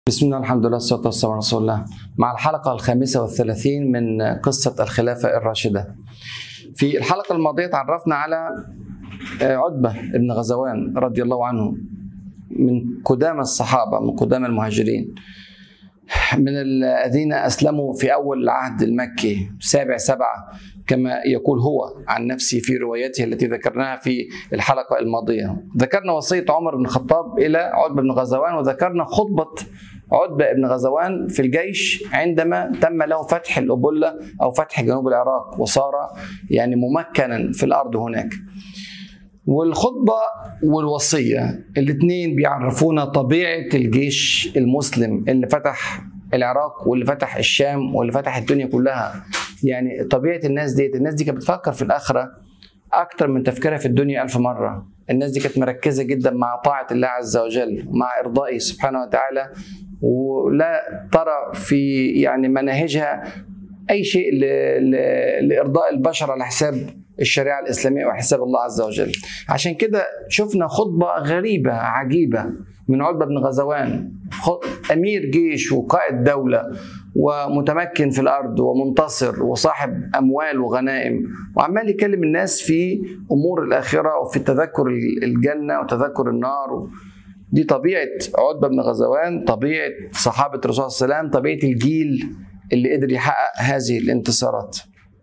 بسم الله الحمد لله والصلاة والسلام على رسول الله مع الحلقة الخامسة والثلاثين من قصة الخلافة الراشدة في الحلقة الماضية تعرفنا على عتبة بن غزوان رضي الله عنه من قدام الصحابة من قدام المهاجرين من الذين أسلموا في أول العهد المكي سابع سبعة كما يقول هو عن نفسه في روايته التي ذكرناها في الحلقة الماضية ذكرنا وصية عمر بن الخطاب إلى عتبة بن غزوان وذكرنا خطبة عتبة بن غزوان في الجيش عندما تم له فتح الأبلة أو فتح جنوب العراق وصار يعني ممكنا في الأرض هناك والخطبة والوصية الاثنين بيعرفونا طبيعة الجيش المسلم اللي فتح العراق واللي فتح الشام واللي فتح الدنيا كلها يعني طبيعة الناس ديت الناس دي كانت بتفكر في الآخرة أكتر من تفكيرها في الدنيا ألف مرة الناس دي كانت مركزة جدا مع طاعة الله عز وجل مع إرضائه سبحانه وتعالى ولا ترى في يعني مناهجها أي شيء لإرضاء البشر على حساب الشريعة الإسلامية وحساب الله عز وجل عشان كده شفنا خطبة غريبة عجيبة من عتبة بن غزوان أمير جيش وقائد دولة ومتمكن في الأرض ومنتصر وصاحب أموال وغنائم وعمال يكلم الناس في أمور الآخرة وفي تذكر الجنة وتذكر النار دي طبيعة عتبة بن غزوان طبيعة صحابة الرسول صلى الله عليه وسلم طبيعة الجيل اللي قدر يحقق هذه الانتصارات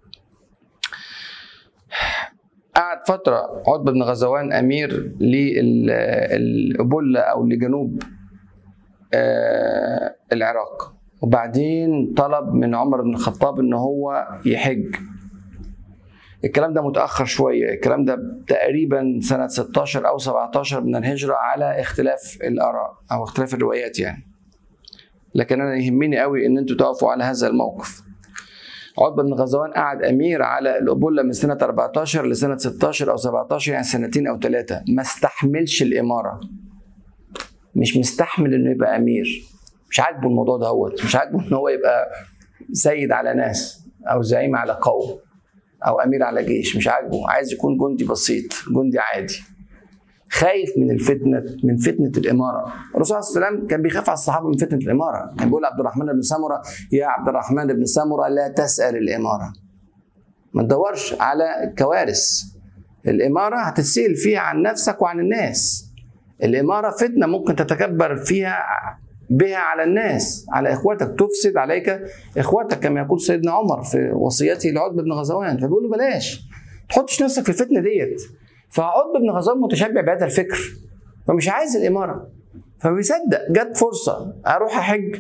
قعد فترة عتبة بن غزوان أمير للأبلة أو لجنوب العراق وبعدين طلب من عمر بن الخطاب ان هو يحج الكلام ده متاخر شويه الكلام ده تقريبا سنه 16 او 17 من الهجره على اختلاف الاراء او اختلاف الروايات يعني لكن انا يهمني قوي ان انتوا تقفوا على هذا الموقف عتبه بن غزوان قعد امير على الابله من سنه 14 لسنه 16 او 17 يعني سنتين او ثلاثه ما استحملش الاماره مش مستحمل انه يبقى امير مش عاجبه الموضوع دوت مش عاجبه ان هو يبقى سيد على ناس او زعيم على قوم او امير على جيش مش عاجبه عايز يكون جندي بسيط جندي عادي خايف من الفتنة من فتنة الإمارة الرسول صلى الله عليه وسلم كان بيخاف على الصحابة من فتنة الإمارة كان بيقول عبد الرحمن بن سمرة يا عبد الرحمن بن سمرة لا تسأل الإمارة ما تدورش على كوارث الإمارة هتتسأل فيها عن نفسك وعن الناس الإمارة فتنة ممكن تتكبر فيها بها على الناس على اخواتك تفسد عليك اخواتك كما يقول سيدنا عمر في وصيته لعتبه بن غزوان فبيقول له بلاش تحطش نفسك في الفتنه ديت فعتبه بن غزوان متشبع بهذا الفكر فمش عايز الاماره فبيصدق جت فرصه اروح احج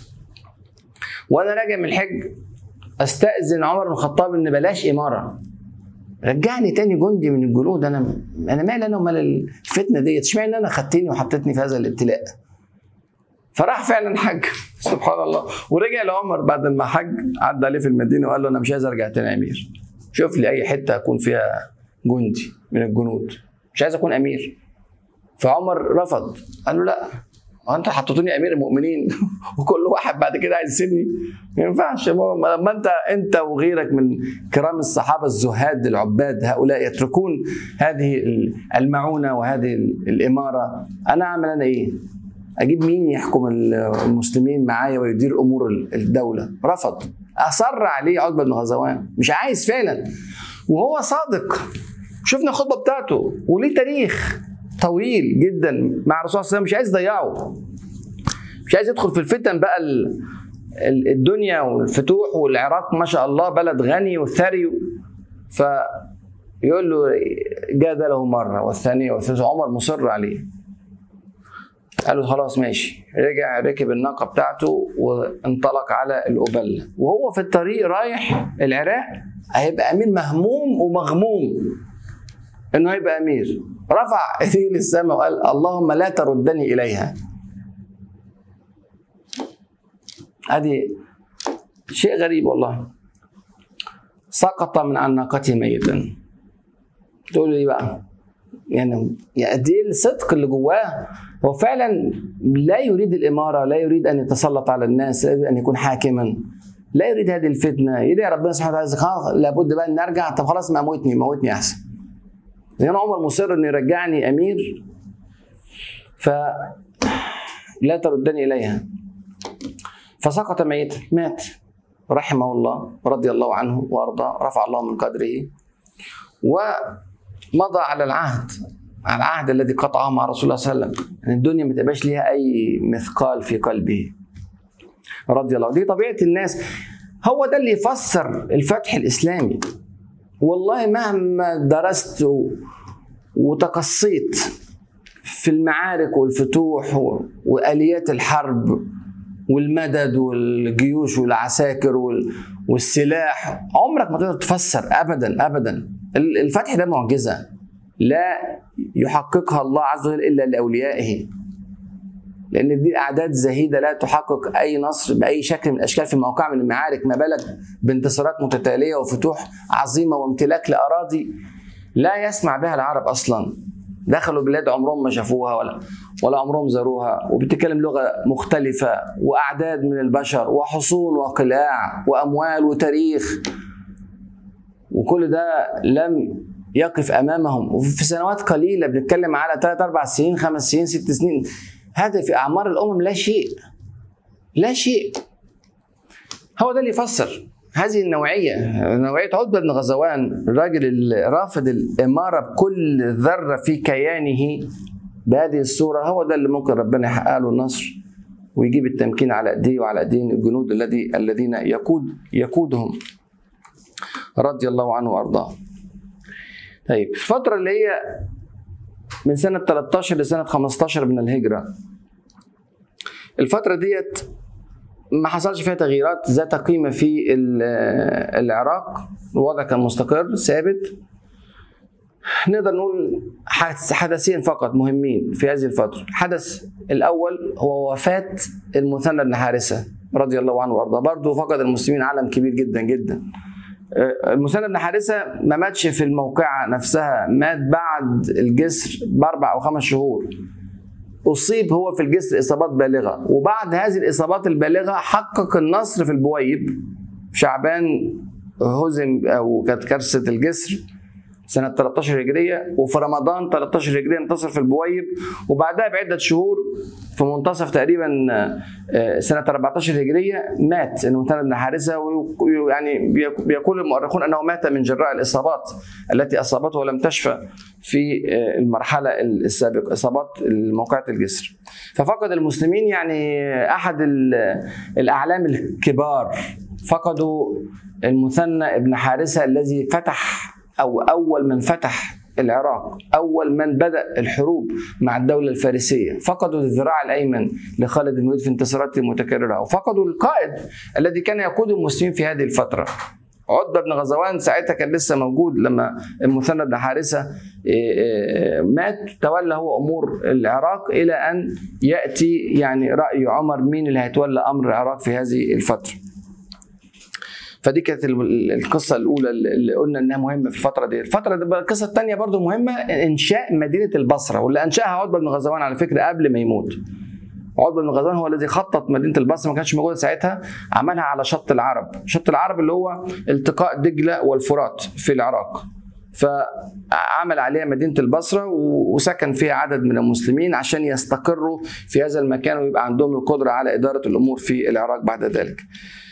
وانا راجع من الحج استاذن عمر بن الخطاب ان بلاش اماره رجعني تاني جندي من الجنود انا انا مالي انا ومال الفتنه ديت اشمعنى انا خدتني وحطيتني في هذا الابتلاء فراح فعلا حج سبحان الله ورجع لعمر بعد ما حج عدى عليه في المدينه وقال له انا مش عايز ارجع تاني امير شوف لي اي حته اكون فيها جندي من الجنود مش عايز اكون امير فعمر رفض قال له لا هو انت حطيتوني امير المؤمنين وكل واحد بعد كده عايز يسيبني ما ينفعش لما انت انت وغيرك من كرام الصحابه الزهاد العباد هؤلاء يتركون هذه المعونه وهذه الاماره انا اعمل انا ايه؟ اجيب مين يحكم المسلمين معايا ويدير امور الدوله رفض اصر عليه عتبه بن غزوان مش عايز فعلا وهو صادق شفنا الخطبه بتاعته وليه تاريخ طويل جدا مع الرسول صلى الله عليه وسلم مش عايز يضيعه مش عايز يدخل في الفتن بقى الدنيا والفتوح والعراق ما شاء الله بلد غني وثري فيقول له جادله مره والثانيه والثالثه عمر مصر عليه قال له خلاص ماشي رجع ركب الناقه بتاعته وانطلق على الأبلة وهو في الطريق رايح العراق هيبقى امير مهموم ومغموم انه هيبقى امير رفع ايديه للسماء وقال اللهم لا تردني اليها هذه شيء غريب والله سقط من عن ناقته ميتا تقول لي بقى يعني قد ايه الصدق اللي جواه هو فعلا لا يريد الاماره لا يريد ان يتسلط على الناس لا يريد ان يكون حاكما لا يريد هذه الفتنه يدعي ربنا سبحانه وتعالى لابد بقى ان نرجع طب خلاص ما موتني موتني احسن لان عمر مصر ان يرجعني امير ف لا تردني اليها فسقط ميتا مات رحمه الله ورضي الله عنه وارضاه رفع الله من قدره ومضى على العهد على العهد الذي قطعه مع رسول الله صلى الله عليه وسلم ان الدنيا ما تبقاش ليها اي مثقال في قلبه رضي الله دي طبيعه الناس هو ده اللي يفسر الفتح الاسلامي والله مهما درست وتقصيت في المعارك والفتوح واليات الحرب والمدد والجيوش والعساكر والسلاح عمرك ما تقدر تفسر ابدا ابدا الفتح ده معجزه لا يحققها الله عز وجل الا لاوليائه لان دي اعداد زهيده لا تحقق اي نصر باي شكل من الاشكال في موقع من المعارك ما بالك بانتصارات متتاليه وفتوح عظيمه وامتلاك لاراضي لا يسمع بها العرب اصلا دخلوا بلاد عمرهم ما شافوها ولا ولا عمرهم زاروها وبتتكلم لغه مختلفه واعداد من البشر وحصون وقلاع واموال وتاريخ وكل ده لم يقف امامهم وفي سنوات قليله بنتكلم على 3 4 سنين 5 سنين 6 سنين هذا في اعمار الامم لا شيء لا شيء هو ده اللي يفسر هذه النوعية نوعية عتبة بن غزوان الراجل الرافض الإمارة بكل ذرة في كيانه بهذه الصورة هو ده اللي ممكن ربنا يحقق له النصر ويجيب التمكين على ايديه وعلى ايدين الجنود الذي الذين يقود يقودهم رضي الله عنه وارضاه. طيب الفترة اللي هي من سنة 13 لسنة 15 من الهجرة الفترة ديت ما حصلش فيها تغييرات ذات قيمة في العراق الوضع كان مستقر ثابت نقدر نقول حدثين فقط مهمين في هذه الفترة الحدث الأول هو وفاة المثنى بن حارثة رضي الله عنه وارضاه برضه فقد المسلمين عالم كبير جدا جدا المثنى بن حارثة ما ماتش في الموقعة نفسها مات بعد الجسر بأربع أو خمس شهور أصيب هو في الجسر إصابات بالغة وبعد هذه الإصابات البالغة حقق النصر في البويب في شعبان هزم أو كانت كارثة الجسر سنة 13 هجرية وفي رمضان 13 هجرية انتصر في البويب وبعدها بعدة شهور في منتصف تقريبا سنة 14 هجرية مات المثنى بن حارثة ويعني بيقول المؤرخون أنه مات من جراء الإصابات التي أصابته ولم تشفى في المرحلة السابقة إصابات موقعة الجسر ففقد المسلمين يعني أحد الأعلام الكبار فقدوا المثنى ابن حارثة الذي فتح أو أول من فتح العراق أول من بدأ الحروب مع الدولة الفارسية فقدوا الذراع الأيمن لخالد بن الوليد في انتصاراته المتكررة وفقدوا القائد الذي كان يقود المسلمين في هذه الفترة عتبة بن غزوان ساعتها كان لسه موجود لما المثنى بن حارثة مات تولى هو أمور العراق إلى أن يأتي يعني رأي عمر مين اللي هيتولى أمر العراق في هذه الفترة فدي كانت القصه الاولى اللي قلنا انها مهمه في الفتره دي الفتره دي القصه الثانيه برضو مهمه انشاء مدينه البصره واللي انشاها عتبه بن غزوان على فكره قبل ما يموت عتبه بن غزوان هو الذي خطط مدينه البصره ما كانتش موجوده ساعتها عملها على شط العرب شط العرب اللي هو التقاء دجله والفرات في العراق فعمل عليها مدينة البصرة وسكن فيها عدد من المسلمين عشان يستقروا في هذا المكان ويبقى عندهم القدرة على إدارة الأمور في العراق بعد ذلك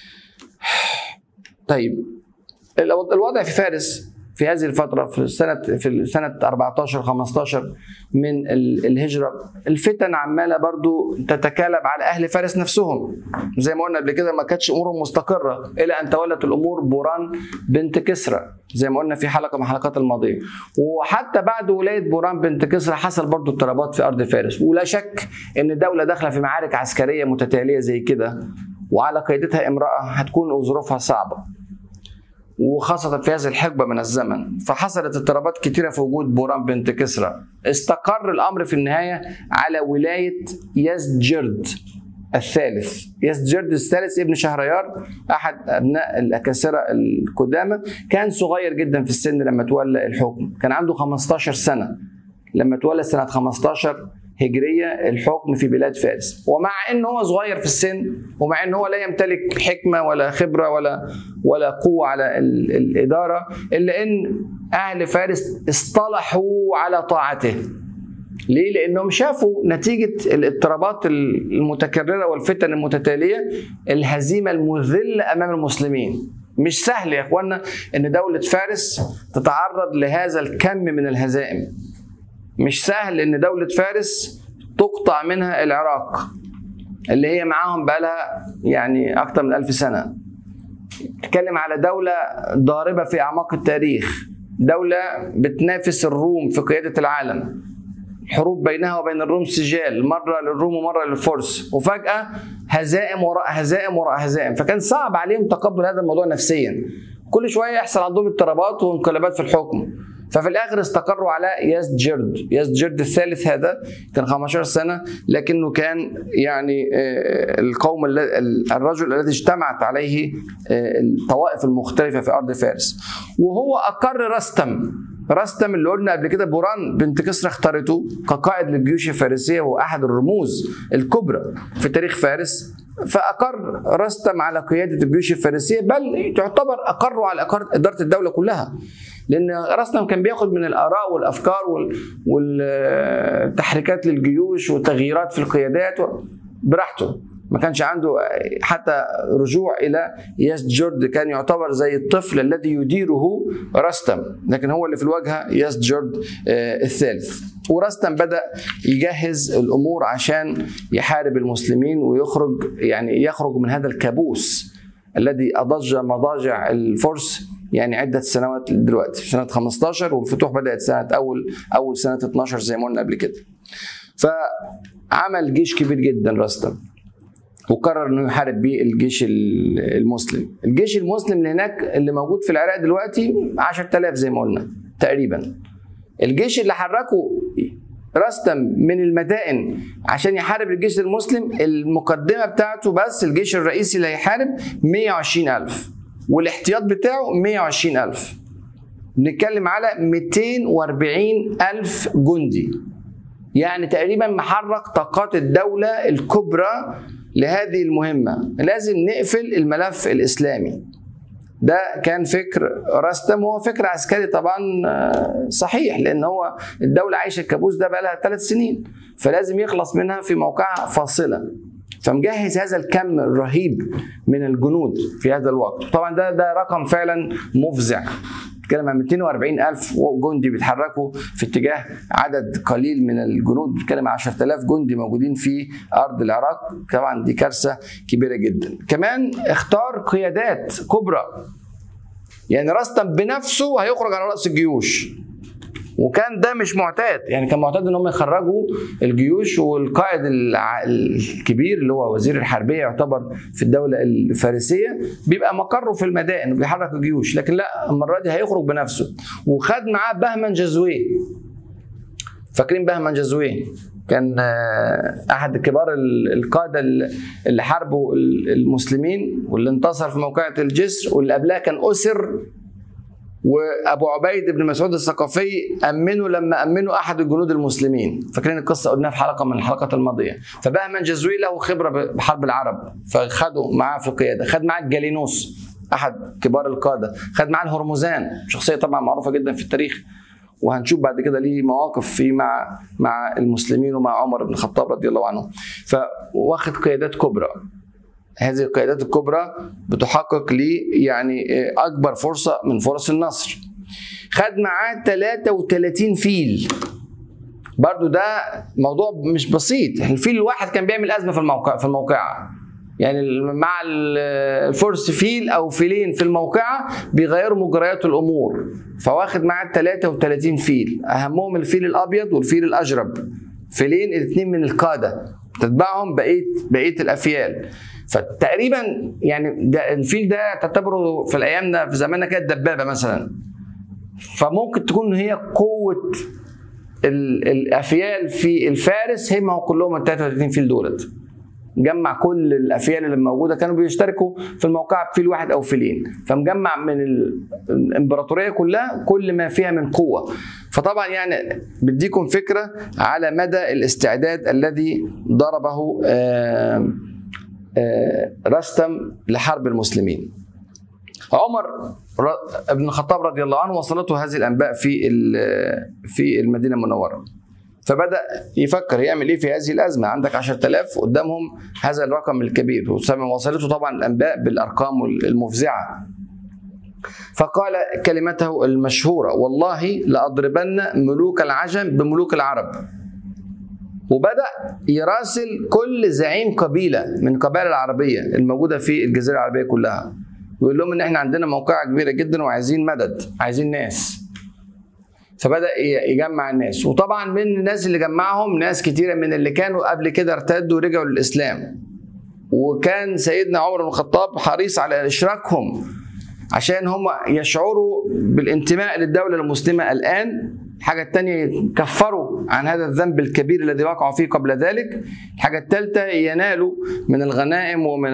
طيب الوضع في فارس في هذه الفترة في سنة في سنة 14 15 من الهجرة الفتن عمالة برضو تتكالب على أهل فارس نفسهم زي ما قلنا قبل كده ما كانتش أمورهم مستقرة إلى أن تولت الأمور بوران بنت كسرى زي ما قلنا في حلقة من الحلقات الماضية وحتى بعد ولاية بوران بنت كسرى حصل برضو اضطرابات في أرض فارس ولا شك أن الدولة داخلة في معارك عسكرية متتالية زي كده وعلى قيادتها امرأة هتكون ظروفها صعبة وخاصة في هذه الحقبة من الزمن فحصلت اضطرابات كثيرة في وجود بوران بنت كسرى استقر الأمر في النهاية على ولاية يزدجرد الثالث يزدجرد الثالث ابن شهريار أحد أبناء الأكاسرة القدامى كان صغير جدا في السن لما تولى الحكم كان عنده 15 سنة لما تولى سنة 15 هجرية الحكم في بلاد فارس ومع ان هو صغير في السن ومع ان هو لا يمتلك حكمة ولا خبرة ولا ولا قوة على الإدارة إلا ان أهل فارس اصطلحوا على طاعته ليه؟ لانهم شافوا نتيجه الاضطرابات المتكرره والفتن المتتاليه الهزيمه المذله امام المسلمين. مش سهل يا اخوانا ان دوله فارس تتعرض لهذا الكم من الهزائم. مش سهل ان دوله فارس تقطع منها العراق اللي هي معاهم بقالها يعني اكثر من ألف سنه. تتكلم على دوله ضاربه في اعماق التاريخ. دولة بتنافس الروم في قيادة العالم حروب بينها وبين الروم سجال مرة للروم ومرة للفرس وفجأة هزائم وراء هزائم وراء هزائم فكان صعب عليهم تقبل هذا الموضوع نفسيا كل شوية يحصل عندهم اضطرابات وانقلابات في الحكم ففي الاخر استقروا على يزدجرد يزدجرد الثالث هذا كان 15 سنه لكنه كان يعني القوم الرجل الذي اجتمعت عليه الطوائف المختلفه في ارض فارس وهو اقر رستم رستم اللي قلنا قبل كده بوران بنت كسرى اختارته كقائد للجيوش الفارسيه وهو احد الرموز الكبرى في تاريخ فارس فاقر رستم على قياده الجيوش الفارسيه بل تعتبر اقروا على اداره الدوله كلها لان رستم كان بياخد من الاراء والافكار والتحريكات للجيوش والتغييرات في القيادات براحته ما كانش عنده حتى رجوع الى يزدجرد كان يعتبر زي الطفل الذي يديره رستم لكن هو اللي في الواجهه يزدجرد الثالث ورستم بدا يجهز الامور عشان يحارب المسلمين ويخرج يعني يخرج من هذا الكابوس الذي اضج مضاجع الفرس يعني عده سنوات دلوقتي في سنه 15 والفتوح بدات سنه اول اول سنه 12 زي ما قلنا قبل كده. فعمل جيش كبير جدا رستم وقرر انه يحارب بيه الجيش المسلم. الجيش المسلم اللي هناك اللي موجود في العراق دلوقتي 10000 زي ما قلنا تقريبا. الجيش اللي حركه رستم من المدائن عشان يحارب الجيش المسلم المقدمه بتاعته بس الجيش الرئيسي اللي هيحارب 120000 والاحتياط بتاعه 120000 بنتكلم على 240000 جندي يعني تقريبا محرك طاقات الدولة الكبرى لهذه المهمة لازم نقفل الملف الإسلامي ده كان فكر رستم هو فكر عسكري طبعا صحيح لان هو الدوله عايشه الكابوس ده بقى لها ثلاث سنين فلازم يخلص منها في موقعها فاصله فمجهز هذا الكم الرهيب من الجنود في هذا الوقت طبعا ده ده رقم فعلا مفزع بتتكلم عن 240 ألف جندي بيتحركوا في اتجاه عدد قليل من الجنود بتتكلم عن 10000 جندي موجودين في أرض العراق طبعا دي كارثة كبيرة جدا كمان اختار قيادات كبرى يعني رستم بنفسه هيخرج على رأس الجيوش وكان ده مش معتاد يعني كان معتاد ان هم يخرجوا الجيوش والقائد الكبير اللي هو وزير الحربيه يعتبر في الدوله الفارسيه بيبقى مقره في المدائن وبيحرك الجيوش لكن لا المره دي هيخرج بنفسه وخد معاه بهمن جزويه فاكرين بهمن جزويه كان احد كبار القاده اللي حاربوا المسلمين واللي انتصر في موقعة الجسر واللي قبلها كان اسر وابو عبيد بن مسعود الثقفي امنوا لما امنوا احد الجنود المسلمين فاكرين القصه قلناها في حلقه من الحلقات الماضيه فبهمن جزوي له خبره بحرب العرب فخدوا معاه في القياده خد معاه الجالينوس احد كبار القاده خد معاه الهرمزان شخصيه طبعا معروفه جدا في التاريخ وهنشوف بعد كده ليه مواقف في مع مع المسلمين ومع عمر بن الخطاب رضي الله عنه فواخد قيادات كبرى هذه القيادات الكبرى بتحقق لي يعني اكبر فرصه من فرص النصر خد معاه 33 فيل برضو ده موضوع مش بسيط الفيل الواحد كان بيعمل ازمه في الموقع في الموقعه يعني مع الفرس فيل او فيلين في الموقعه بيغيروا مجريات الامور فواخد معاه 33 فيل اهمهم الفيل الابيض والفيل الاجرب فيلين الاثنين من القاده تتبعهم بقيه بقيه الافيال فتقريبا يعني ده الفيل ده تعتبره في الايام ده في زماننا كده الدبابه مثلا فممكن تكون هي قوه الافيال في الفارس هم كلهم ال 33 فيل دولت جمع كل الافيال اللي موجوده كانوا بيشتركوا في الموقع بفيل واحد او فيلين فمجمع من الامبراطوريه كلها كل ما فيها من قوه فطبعا يعني بديكم فكره على مدى الاستعداد الذي ضربه آآ آآ رستم لحرب المسلمين عمر ابن الخطاب رضي الله عنه وصلته هذه الانباء في في المدينه المنوره فبدا يفكر يعمل ايه في هذه الازمه عندك 10000 قدامهم هذا الرقم الكبير وصلته طبعا الانباء بالارقام المفزعه فقال كلمته المشهوره والله لاضربن ملوك العجم بملوك العرب وبدا يراسل كل زعيم قبيله من القبائل العربيه الموجوده في الجزيره العربيه كلها ويقول لهم ان احنا عندنا موقعه كبيره جدا وعايزين مدد عايزين ناس فبدا يجمع الناس وطبعا من الناس اللي جمعهم ناس كتيره من اللي كانوا قبل كده ارتدوا ورجعوا للاسلام وكان سيدنا عمر بن الخطاب حريص على اشراكهم عشان هم يشعروا بالانتماء للدولة المسلمة الآن الحاجة الثانية يكفروا عن هذا الذنب الكبير الذي وقعوا فيه قبل ذلك الحاجة الثالثة ينالوا من الغنائم ومن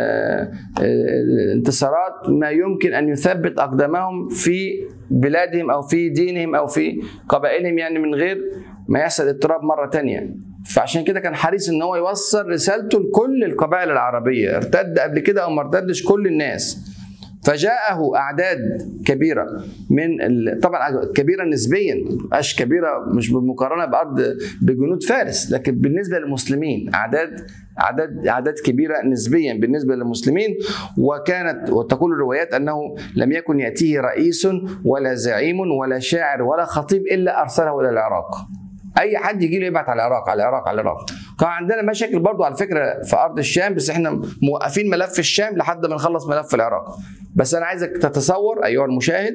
الانتصارات ما يمكن أن يثبت أقدامهم في بلادهم أو في دينهم أو في قبائلهم يعني من غير ما يحصل اضطراب مرة تانية فعشان كده كان حريص ان هو يوصل رسالته لكل القبائل العربية ارتد قبل كده او ما ارتدش كل الناس فجاءه اعداد كبيره من ال... طبعا كبيره نسبيا مش كبيره مش بالمقارنه بارض بجنود فارس لكن بالنسبه للمسلمين اعداد اعداد اعداد كبيره نسبيا بالنسبه للمسلمين وكانت وتقول الروايات انه لم يكن ياتيه رئيس ولا زعيم ولا شاعر ولا خطيب الا ارسله الى العراق اي حد يجي له يبعت على العراق على العراق على العراق كان عندنا مشاكل برضو على فكره في ارض الشام بس احنا موقفين ملف الشام لحد ما نخلص ملف العراق بس انا عايزك تتصور ايها المشاهد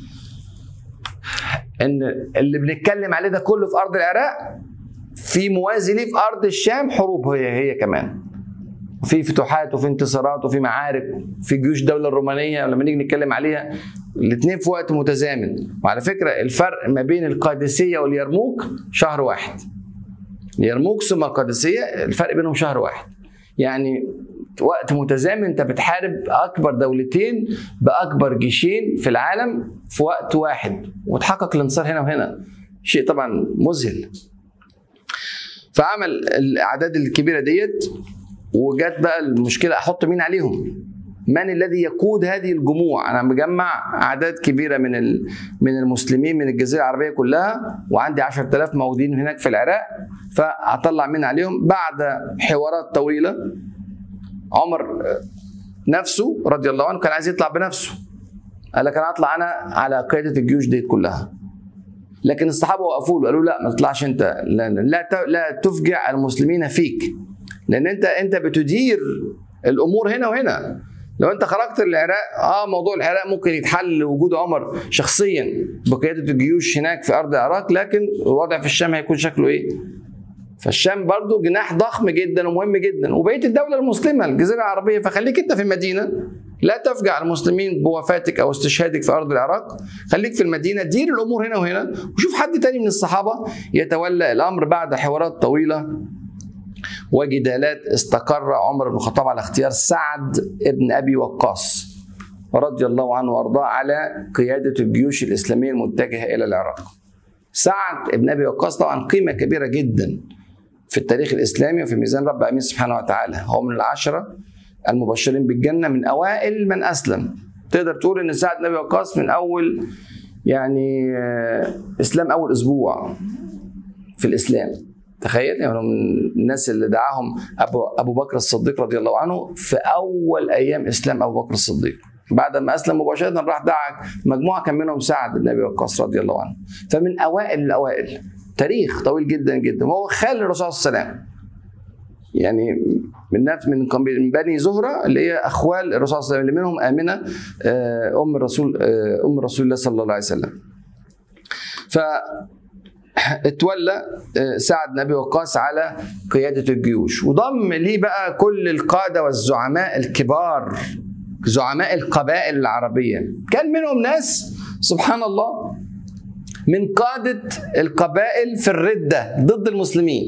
ان اللي بنتكلم عليه ده كله في ارض العراق في موازي ليه في ارض الشام حروب هي هي كمان وفي فتوحات وفي انتصارات وفي معارك في جيوش الدوله الرومانيه لما نيجي نتكلم عليها الاثنين في وقت متزامن وعلى فكره الفرق ما بين القادسيه واليرموك شهر واحد اليرموك ثم القادسيه الفرق بينهم شهر واحد يعني وقت متزامن انت بتحارب اكبر دولتين باكبر جيشين في العالم في وقت واحد وتحقق الانتصار هنا وهنا شيء طبعا مذهل فعمل الاعداد الكبيره ديت وجت بقى المشكله احط مين عليهم من الذي يقود هذه الجموع انا مجمع اعداد كبيره من من المسلمين من الجزيره العربيه كلها وعندي 10000 موجودين هناك في العراق فاطلع مين عليهم بعد حوارات طويله عمر نفسه رضي الله عنه كان عايز يطلع بنفسه قال لك انا اطلع انا على قياده الجيوش ديت كلها لكن الصحابه وقفوا له قالوا لا ما تطلعش انت لا لا, لا تفجع المسلمين فيك لان انت انت بتدير الامور هنا وهنا لو انت خرجت العراق اه موضوع العراق ممكن يتحل وجود عمر شخصيا بقياده الجيوش هناك في ارض العراق لكن الوضع في الشام هيكون شكله ايه؟ فالشام برضو جناح ضخم جدا ومهم جدا وبقيه الدوله المسلمه الجزيره العربيه فخليك انت في المدينه لا تفجع المسلمين بوفاتك او استشهادك في ارض العراق خليك في المدينه دير الامور هنا وهنا وشوف حد تاني من الصحابه يتولى الامر بعد حوارات طويله وجدالات استقر عمر بن الخطاب على اختيار سعد ابن ابي وقاص رضي الله عنه وارضاه على قياده الجيوش الاسلاميه المتجهه الى العراق. سعد ابن ابي وقاص طبعا قيمه كبيره جدا في التاريخ الاسلامي وفي ميزان رب العالمين سبحانه وتعالى، هو من العشره المبشرين بالجنه من اوائل من اسلم. تقدر تقول ان سعد بن ابي وقاص من اول يعني اسلام اول اسبوع في الاسلام. تخيل يعني من الناس اللي دعاهم ابو ابو بكر الصديق رضي الله عنه في اول ايام اسلام ابو بكر الصديق بعد ما اسلم مباشره راح دعا مجموعه كان منهم سعد بن ابي وقاص رضي الله عنه فمن اوائل الاوائل تاريخ طويل جدا جدا وهو خال الرسول صلى الله عليه وسلم يعني من ناس من من بني زهره اللي هي اخوال الرسول صلى الله عليه وسلم اللي منهم امنه ام الرسول ام رسول الله صلى الله عليه وسلم ف اتولى سعد بن ابي وقاص على قياده الجيوش وضم ليه بقى كل القاده والزعماء الكبار زعماء القبائل العربيه كان منهم ناس سبحان الله من قاده القبائل في الرده ضد المسلمين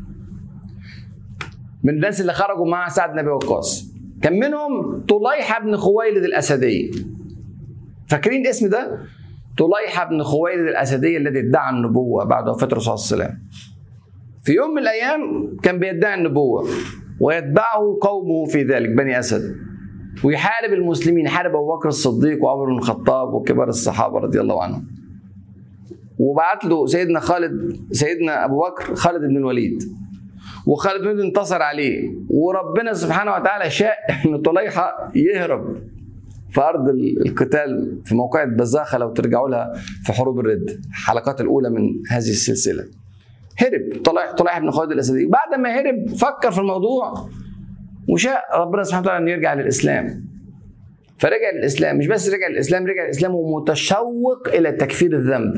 من الناس اللي خرجوا مع سعد بن ابي وقاص كان منهم طليحه بن خويلد الاسدي فاكرين الاسم ده طليحة بن خويلد الأسدي الذي ادعى النبوة بعد وفاة الرسول صلى الله عليه وسلم في يوم من الأيام كان بيدعي النبوة ويتبعه قومه في ذلك بني أسد ويحارب المسلمين يحارب أبو بكر الصديق وعمر بن الخطاب وكبار الصحابة رضي الله عنهم وبعت له سيدنا خالد سيدنا ابو بكر خالد بن الوليد وخالد بن الوليد انتصر عليه وربنا سبحانه وتعالى شاء ان طليحه يهرب في ارض القتال في موقعة بزاخه لو ترجعوا لها في حروب الرد الحلقات الاولى من هذه السلسله هرب طليح طليح بن خالد الاسدي بعد ما هرب فكر في الموضوع وشاء ربنا سبحانه وتعالى انه يرجع للاسلام فرجع للاسلام مش بس رجع للاسلام رجع للاسلام ومتشوق الى تكفير الذنب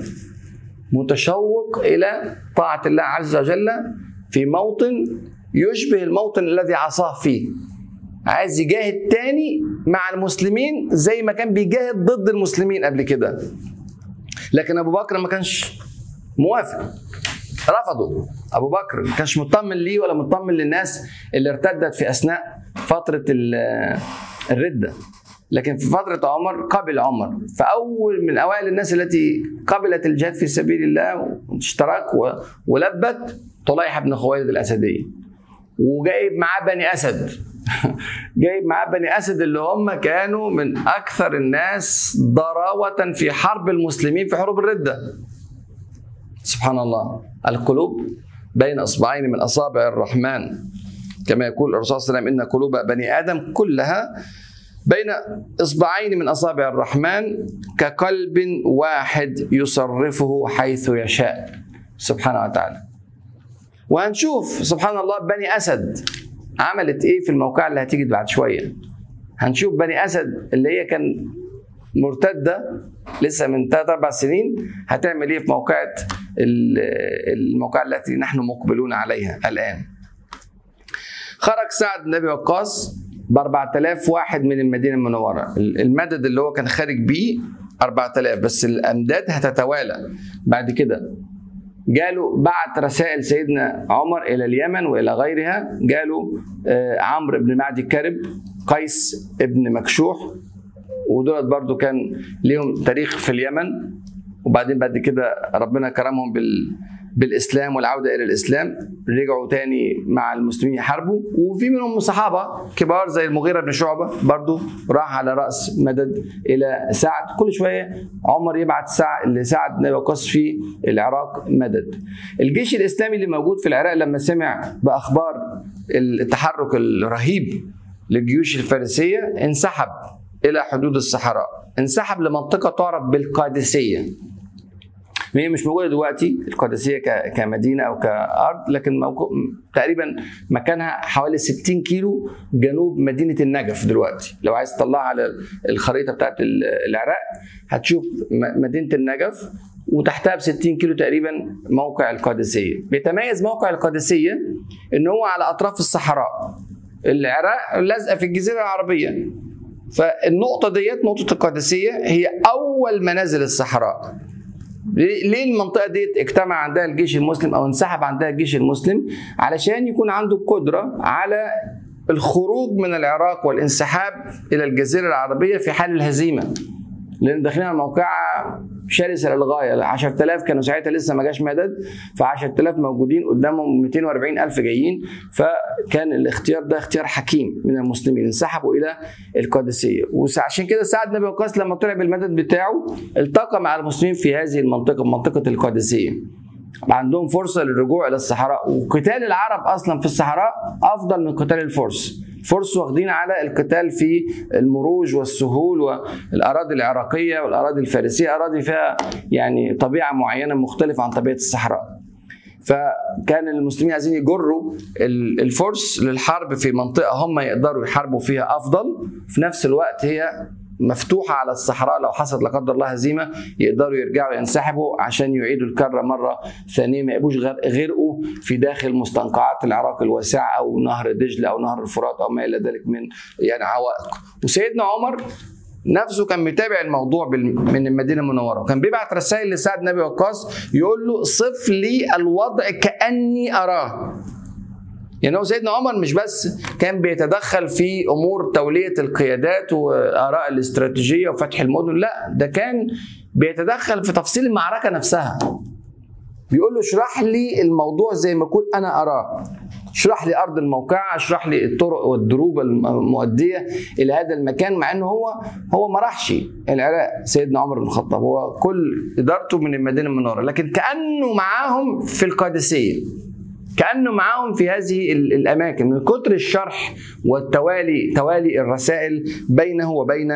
متشوق الى طاعه الله عز وجل في موطن يشبه الموطن الذي عصاه فيه عايز يجاهد تاني مع المسلمين زي ما كان بيجاهد ضد المسلمين قبل كده لكن ابو بكر ما كانش موافق رفضوا ابو بكر ما كانش مطمن ليه ولا مطمن للناس اللي ارتدت في اثناء فتره الرده لكن في فترة عمر قبل عمر فأول من أوائل الناس التي قبلت الجهاد في سبيل الله واشترك ولبت طليحة بن خويلد الأسدي وجايب معاه بني أسد جايب معاه بني أسد اللي هم كانوا من أكثر الناس ضراوة في حرب المسلمين في حروب الردة سبحان الله القلوب بين اصبعين من اصابع الرحمن كما يقول الرسول صلى الله عليه وسلم ان قلوب بني ادم كلها بين اصبعين من اصابع الرحمن كقلب واحد يصرفه حيث يشاء سبحانه وتعالى وهنشوف سبحان الله بني اسد عملت ايه في الموقع اللي هتيجي بعد شويه هنشوف بني اسد اللي هي كان مرتده لسه من ثلاث اربع سنين هتعمل ايه في موقعة الموقعة التي نحن مقبلون عليها الان. خرج سعد بن ابي وقاص ب 4000 واحد من المدينه المنوره، المدد اللي هو كان خارج بيه 4000 بس الامداد هتتوالى بعد كده جاله بعت رسائل سيدنا عمر الى اليمن والى غيرها جاله عمرو بن معدي كرب قيس ابن مكشوح ودولت برضو كان ليهم تاريخ في اليمن وبعدين بعد كده ربنا كرمهم بال بالاسلام والعوده الى الاسلام رجعوا تاني مع المسلمين يحاربوا وفي منهم صحابه كبار زي المغيره بن شعبه برضو راح على راس مدد الى سعد كل شويه عمر يبعت سعد لسعد بن وقاص في العراق مدد الجيش الاسلامي اللي موجود في العراق لما سمع باخبار التحرك الرهيب للجيوش الفارسيه انسحب الى حدود الصحراء انسحب لمنطقه تعرف بالقادسيه هي مش موجوده دلوقتي القادسيه كمدينه او كارض لكن موجود تقريبا مكانها حوالي 60 كيلو جنوب مدينه النجف دلوقتي لو عايز تطلعها على الخريطه بتاعت العراق هتشوف مدينه النجف وتحتها ب 60 كيلو تقريبا موقع القادسيه بيتميز موقع القادسيه ان هو على اطراف الصحراء العراق لازقه في الجزيره العربيه فالنقطة ديت نقطة القادسية هي أول منازل الصحراء ليه المنطقة ديت اجتمع عندها الجيش المسلم أو انسحب عندها الجيش المسلم علشان يكون عنده القدرة على الخروج من العراق والانسحاب إلى الجزيرة العربية في حال الهزيمة لأن داخلين على موقعة شرسة للغاية 10000 كانوا ساعتها لسه ما جاش مدد ف 10000 موجودين قدامهم 240 ألف جايين فكان الاختيار ده اختيار حكيم من المسلمين انسحبوا إلى القادسية وعشان كده سعد بن وقاص لما طلع بالمدد بتاعه التقى مع المسلمين في هذه المنطقة منطقة القادسية عندهم فرصة للرجوع إلى الصحراء وقتال العرب أصلا في الصحراء أفضل من قتال الفرس فرس واخدين على القتال في المروج والسهول والاراضي العراقيه والاراضي الفارسيه اراضي فيها يعني طبيعه معينه مختلفه عن طبيعه الصحراء فكان المسلمين عايزين يجروا الفرس للحرب في منطقه هم يقدروا يحاربوا فيها افضل في نفس الوقت هي مفتوحة على الصحراء لو حصلت لا قدر الله هزيمة يقدروا يرجعوا ينسحبوا عشان يعيدوا الكرة مرة ثانية ما يبقوش غرقوا في داخل مستنقعات العراق الواسعة أو نهر دجلة أو نهر الفرات أو ما إلى ذلك من يعني عوائق وسيدنا عمر نفسه كان متابع الموضوع من المدينه المنوره وكان بيبعت رسائل لسعد بن ابي وقاص يقول له صف لي الوضع كاني اراه يعني هو سيدنا عمر مش بس كان بيتدخل في امور توليه القيادات واراء الاستراتيجيه وفتح المدن لا ده كان بيتدخل في تفصيل المعركه نفسها بيقول له اشرح لي الموضوع زي ما كنت انا اراه اشرح لي ارض الموقعه اشرح لي الطرق والدروب المؤديه الى هذا المكان مع انه هو هو ما راحش العراق سيدنا عمر بن الخطاب هو كل ادارته من المدينه المنوره لكن كانه معاهم في القادسيه كانه معاهم في هذه الاماكن من كتر الشرح والتوالي توالي الرسائل بينه وبين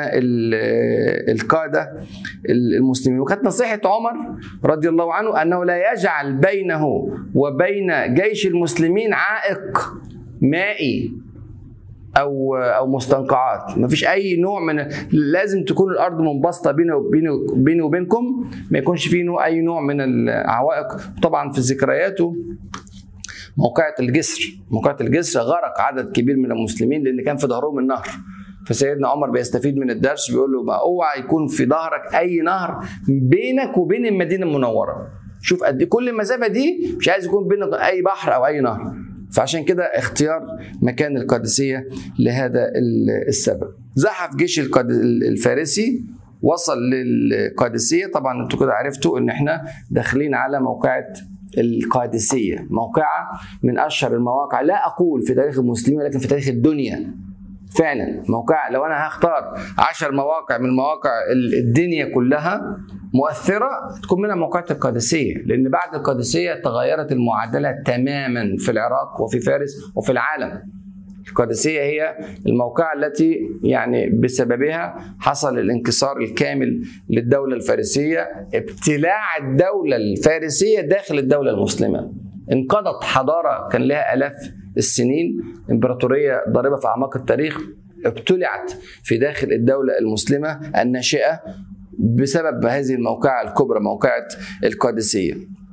القاده المسلمين وكانت نصيحه عمر رضي الله عنه انه لا يجعل بينه وبين جيش المسلمين عائق مائي او او مستنقعات ما فيش اي نوع من لازم تكون الارض منبسطه بيني وبيني بيني وبينكم ما يكونش فيه اي نوع من العوائق طبعا في ذكرياته موقعة الجسر موقعة الجسر غرق عدد كبير من المسلمين لان كان في ظهرهم النهر فسيدنا عمر بيستفيد من الدرس بيقول له ما اوعى يكون في ظهرك اي نهر بينك وبين المدينه المنوره شوف قد كل المسافه دي مش عايز يكون بينك اي بحر او اي نهر فعشان كده اختيار مكان القادسيه لهذا السبب زحف جيش الفارسي وصل للقادسيه طبعا انتوا كده عرفتوا ان احنا داخلين على موقعه القادسية موقعة من أشهر المواقع لا أقول في تاريخ المسلمين ولكن في تاريخ الدنيا فعلا موقع لو أنا هختار عشر مواقع من مواقع الدنيا كلها مؤثرة تكون منها موقعة القادسية لأن بعد القادسية تغيرت المعادلة تماما في العراق وفي فارس وفي العالم القادسية هي الموقعة التي يعني بسببها حصل الانكسار الكامل للدولة الفارسية ابتلاع الدولة الفارسية داخل الدولة المسلمة انقضت حضارة كان لها آلاف السنين امبراطورية ضاربة في أعماق التاريخ ابتلعت في داخل الدولة المسلمة الناشئة بسبب هذه الموقعة الكبرى موقعة القادسية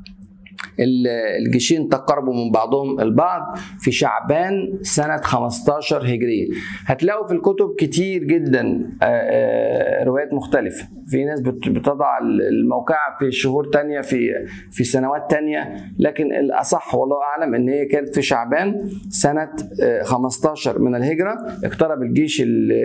الجيشين تقربوا من بعضهم البعض في شعبان سنة 15 هجرية هتلاقوا في الكتب كتير جدا روايات مختلفة في ناس بتضع الموقعة في شهور تانية في في سنوات تانية لكن الأصح والله أعلم إن هي كانت في شعبان سنة 15 من الهجرة اقترب الجيش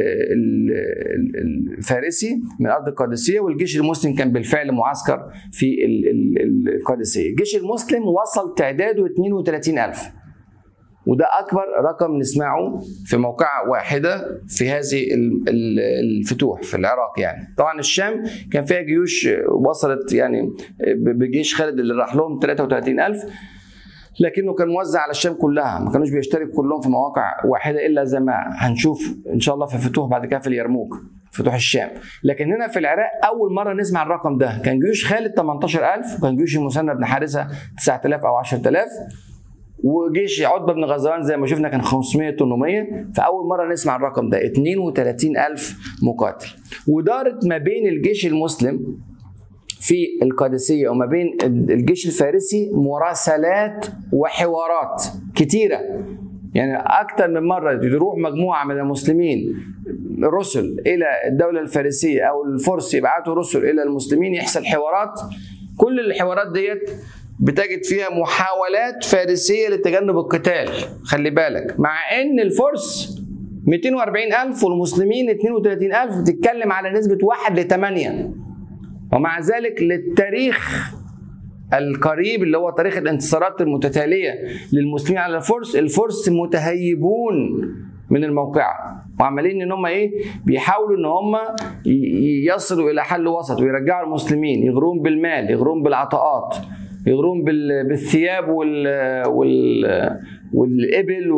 الفارسي من أرض القادسية والجيش المسلم كان بالفعل معسكر في القادسية الجيش المسلم وصل تعداده 32000 وده اكبر رقم نسمعه في موقعة واحدة في هذه الفتوح في العراق يعني طبعا الشام كان فيها جيوش وصلت يعني بجيش خالد اللي راح لهم 33000 لكنه كان موزع على الشام كلها ما كانوش بيشتركوا كلهم في مواقع واحدة إلا زي ما هنشوف إن شاء الله في فتوح بعد كده في اليرموك فتوح الشام لكن هنا في العراق اول مره نسمع الرقم ده كان جيوش خالد 18000 وكان جيوش المثنى بن حارثه 9000 او 10000 وجيش عتبه بن غزوان زي ما شفنا كان 500 800 فاول مره نسمع الرقم ده 32000 مقاتل ودارت ما بين الجيش المسلم في القادسيه وما بين الجيش الفارسي مراسلات وحوارات كتيره يعني اكثر من مره تروح مجموعه من المسلمين رسل الى الدوله الفارسيه او الفرس يبعتوا رسل الى المسلمين يحصل حوارات كل الحوارات ديت بتجد فيها محاولات فارسيه لتجنب القتال خلي بالك مع ان الفرس 240 ألف والمسلمين 32 ألف بتتكلم على نسبة 1 ل 8 ومع ذلك للتاريخ القريب اللي هو تاريخ الانتصارات المتتالية للمسلمين على الفرس الفرس متهيبون من الموقعة وعمالين ان هم ايه بيحاولوا ان هم يصلوا الى حل وسط ويرجعوا المسلمين يغروهم بالمال يغروهم بالعطاءات يغروهم بالثياب وال وال والابل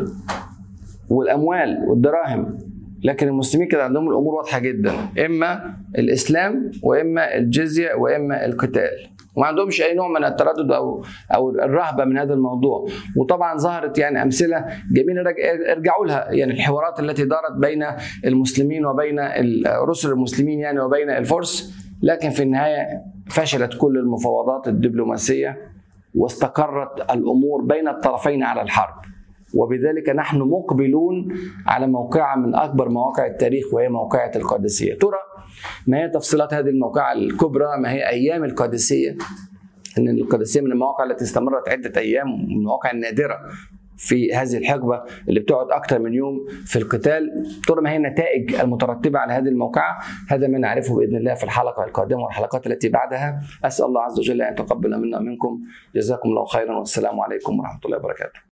والاموال والدراهم لكن المسلمين كان عندهم الامور واضحه جدا اما الاسلام واما الجزيه واما القتال وما عندهمش اي نوع من التردد او او الرهبه من هذا الموضوع وطبعا ظهرت يعني امثله جميله ارجعوا لها يعني الحوارات التي دارت بين المسلمين وبين رسل المسلمين يعني وبين الفرس لكن في النهايه فشلت كل المفاوضات الدبلوماسيه واستقرت الامور بين الطرفين على الحرب وبذلك نحن مقبلون على موقعة من أكبر مواقع التاريخ وهي موقعة القادسية ترى ما هي تفصيلات هذه الموقعة الكبرى ما هي أيام القادسية أن القادسية من المواقع التي استمرت عدة أيام ومن المواقع النادرة في هذه الحقبة اللي بتقعد أكثر من يوم في القتال ترى ما هي النتائج المترتبة على هذه الموقعة هذا ما نعرفه بإذن الله في الحلقة القادمة والحلقات التي بعدها أسأل الله عز وجل أن يتقبل منا ومنكم جزاكم الله خيرا والسلام عليكم ورحمة الله وبركاته